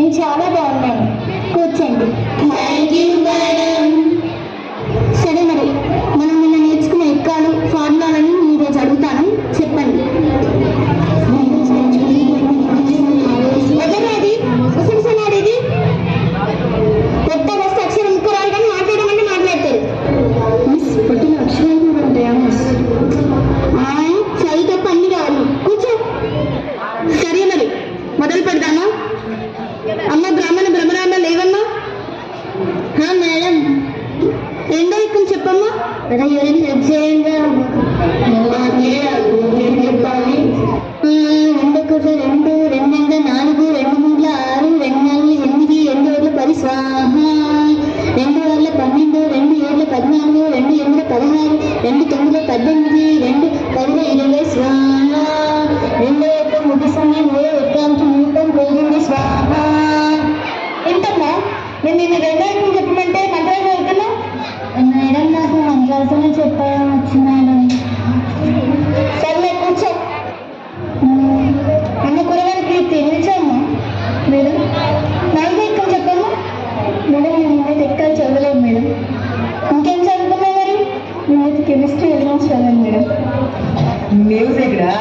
నేను చాలా బాగున్నాను కూర్చోండి థ్యాంక్ యూ మేడం సరే మరి మనం నిన్న నేర్చుకున్న ఎక్కాలు ఫార్ములాలను ఈరోజు అడుగుతాను చెప్పండి ఎవరది ముసలిసనాడేది కొత్త వస్తే అక్షరం ఇంకో రాదు కానీ మాట్లాడమంటే మాట్లాడతారు మిస్ పుట్టిన అక్షరాలు కూడా ఉంటాయా మిస్ చదువు తప్ప అన్ని రావాలి కూర్చో సరే మరి మొదలు పెడదామా అమ్మ బ్రాహ్మణ బ్రహ్మరామ లేవమ్మా హా, మేడం రెండో ఇక్కం చెప్పమ్మా అరే ఎవరైనా హెల్ప్ చేయండి చెప్పాలి రెండు ఒకటి రెండు రెండు రెండు నాలుగు రెండు మూడు ఆరు రెండు నాలుగు ఎనిమిది రెండు ఏళ్ళ పది స్వాహ రెండు వేల పన్నెండు రెండు ఏళ్ళ పద్నాలుగు రెండు ఎనిమిది పదహారు రెండు తొమ్మిది పద్దెనిమిది రెండు పది ఇరవై స్వాహ రెండు యొక్క ముడి సమయం మూడు ఎక్కాంకి మూటం పోయింది స్వాహ ఏంటమ్మా నేను నిన్న రెండో ఎక్కం చెప్పమంటే మంత్రాలు చదువుతున్నా మేడం నాకు మంత్రాలతోనే చెప్పడం వచ్చు మేడం సర్లే కూర్చో అన్న కూరగాయలు కీర్తి నిల్చోమ్మా మేడం నాలుగు ఎక్కలు చెప్పమ్మా మేడం నేను నేనైతే ఎక్కలు చదవలేదు మేడం ఇంకేం చదువుకున్నా మరి నేనైతే కెమిస్ట్రీ వెళ్ళడం చదవను మేడం మ్యూజిక్ రా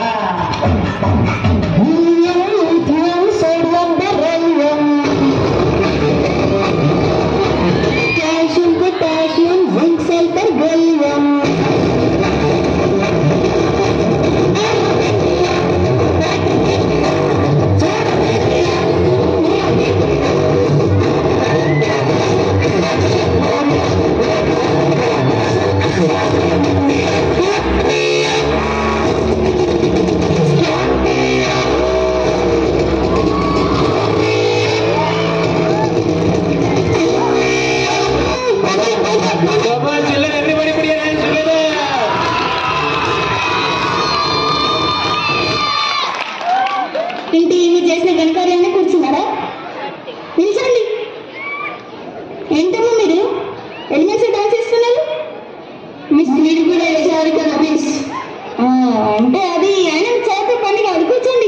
Calcium, potassium, zinc, sulfur, gallium. Come on, children, everybody put your hands together. ఏంటి మీరు చేసిన ఘనకార్యాన్ని కూర్చున్నారా నిల్చోండి ఏంటమ్మా మీరు ఎలిమెంట్స్ డాన్స్ చేస్తున్నారు మిస్ మీరు కూడా వేసారు కదా మిస్ ఆ, అంటే అది ఆయన చేత పని కాదు కూర్చోండి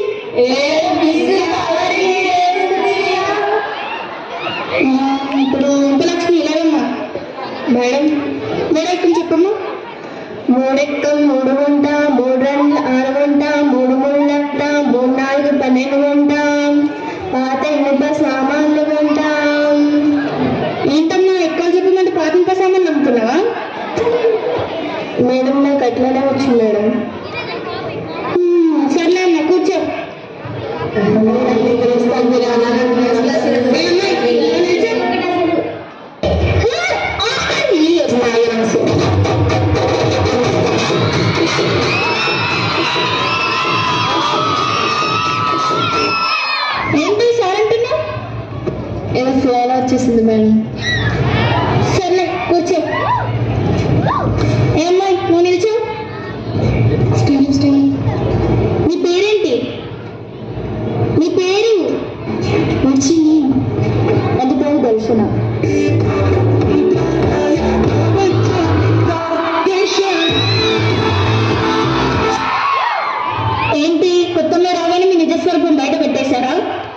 ఆ, ఇప్పుడు ఉపలక్ష్మి ఇలాగమ్మా మేడం మూడెక్కం చెప్పమ్మా మూడెక్కం మూడు వంట మూడు రెండు ఆరు వంట మూడు మూడు లట్ట మూడు నాలుగు పన్నెండు వంట పాత ఇనుప సామాన్లు వంట ఏంటమ్మా ఎక్కడ చెప్పమంటే పాత ఇనుప సామాన్లు అమ్ముతున్నావా మేడం నాకు అట్లానే వచ్చింది మేడం హ్మ్, సర్లే అమ్మ కూర్చో ఏంటి సార్ అంటున్నా ఏదో ఫ్లోలో వచ్చేసింది మేడం సర్లే కూర్చో ఏమ్మాయి నువ్వు నిల్చో స్టీల్ స్టీల్ నీ పేరేంటి నీ పేరు వచ్చింది అది పేరు దర్శన ఏంటి కొత్తలో రాగానే మీ నిజ స్వరూపం బయట పెట్టేశారా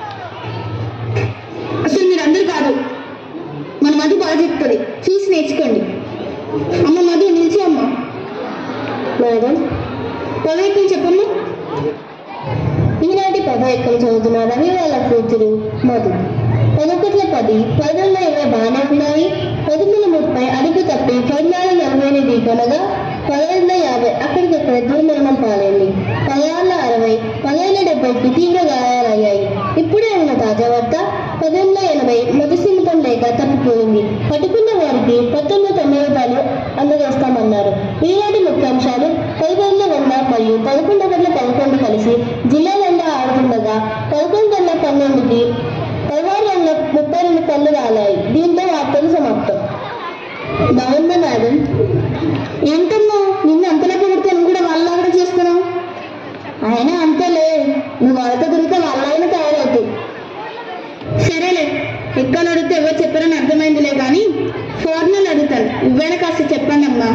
అసలు మీరు అందరు కాదు మన మధు బాగా చెప్తుంది చూసి నేర్చుకోండి అమ్మ మధు నిలిచి అమ్మ మేడం పదవెక్కం చెప్పమ్మా ఈనాటి పదవెక్కం చదువుతున్న రవి వాళ్ళ కూతురు మధు పదొకట్ల పది పదకొండు ఇరవై బాగానే ఉన్నాయి పదకొండు ముప్పై అడుగు తప్పి పద్నాలుగు నలభై ఎనిమిది కొనగా పదకొండు యాభై అక్కడికక్కడ దుర్మరణం పాలైంది పదహారుల అరవై పదిహేను డెబ్బైకి తీవ్ర గాయాలయ్యాయి ఇప్పుడే ఉన్న తాజా వార్త పదిహేనుల ఎనభై మధుసింహం లేక తప్పిపోయింది పట్టుకున్న వారికి పంతొమ్మిది తొంభై రూపాయలు అందజేస్తామన్నారు ఈనాటి ముఖ్యాంశాలు పదకొండు వంద మరియు పదకొండు వందల పదకొండు కలిసి జిల్లాలంతా ఆడుతుండగా పదకొండు వందల పన్నెండుకి పదహారు వందల ముప్పై రెండు పనులు రాలాయి దీంతో వార్తలు సమాప్తం బాగుందా మేడం ఏంటమ్మా నిన్న అంతలో పొగిడితే నువ్వు కూడా వాళ్ళ కూడా చేస్తున్నావు అయినా అంతేలే నువ్వు వాళ్ళతో తిరిగితే వాళ్ళైనా తయారవుతావు సరేలే ఎక్కడ అడిగితే ఎవరు చెప్పారని అర్థమైందిలే కానీ ఫార్నల్ అడుగుతాను ఇవ్వైనా కాస్త చెప్పండి అమ్మా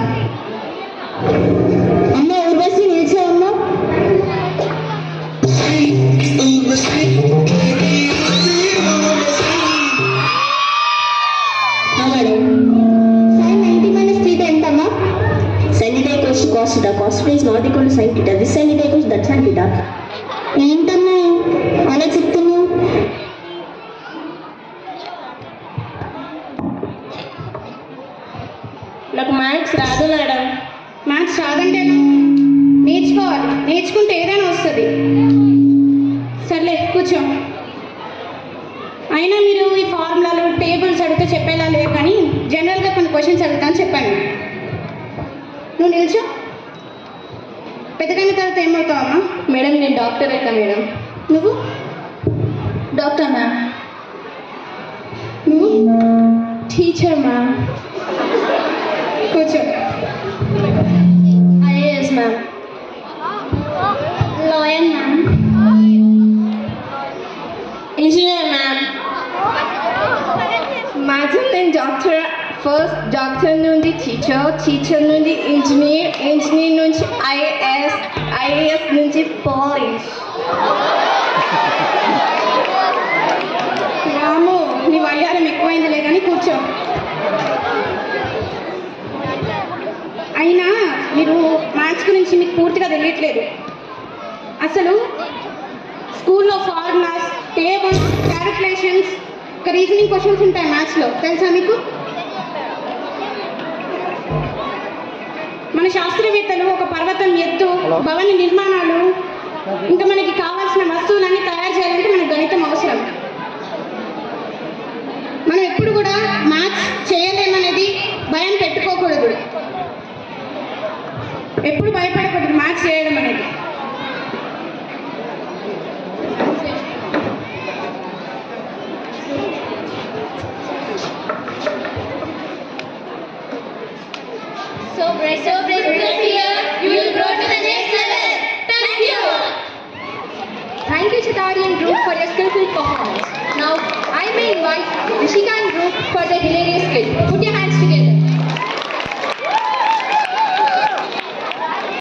అమ్మ ఊర్వశి నిలిచావమ్మా Baby, బిడ్డ ఏంటమ్మా అలా చెప్తున్నావు నాకు మ్యాథ్స్ రాదు మేడం మ్యాథ్స్ రాదంటే నేర్చుకోవాలి నేర్చుకుంటే ఏదైనా వస్తుంది సర్లే కూర్చో అయినా మీరు ఈ ఫార్ములాలు టేబుల్స్ అడిగితే చెప్పేలా లేరు కానీ జనరల్గా కొన్ని క్వశ్చన్స్ అడుగుతాను చెప్పాను నువ్వు నిల్చో పెద్దగైన తర్వాత ఏమవుతావమ్మా మేడం నేను డాక్టర్ అవుతా మేడం నువ్వు డాక్టర్ మ్యామ్ నువ్వు టీచర్ మ్యామ్ కూర్చో IAS ma'am lawyer ma'am engineer ma'am maths నేను డాక్టర్ ఫస్ట్ డాక్టర్ నుండి టీచర్ టీచర్ నుండి ఇంజనీర్ ఇంజనీర్ నుంచి ఐఏఎస్ ఐఏఎస్ నుంచి పోలీస్ రాము నీ వయ్యారం ఎక్కువైందిలే కానీ కూర్చో అయినా మీరు మ్యాథ్స్ గురించి మీకు పూర్తిగా తెలియట్లేదు అసలు స్కూల్లో ఫార్ములాస్ టేబుల్స్ క్యాలిక్యులేషన్స్ ఒక రీజనింగ్ క్వశ్చన్స్ ఉంటాయి మ్యాథ్స్లో తెలుసా మీకు మన శాస్త్రవేత్తలు ఒక పర్వతం ఎత్తు భవన నిర్మాణాలు ఇంకా మనకి కావాల్సిన వస్తువులన్నీ తయారు చేయాలంటే మనకు గణితం అవసరం మనం ఎప్పుడు కూడా మ్యాథ్స్ చేయలేమనేది భయం పెట్టుకోకూడదు ఎప్పుడు భయపడకూడదు మ్యాథ్స్ చేయడం అనేది So brave, so brave, this year you will grow to the next level. Thank you. Thank you, Chitari and group for your skillful performance. Now, I may invite Rishika and group for their hilarious skit. Put your hands together.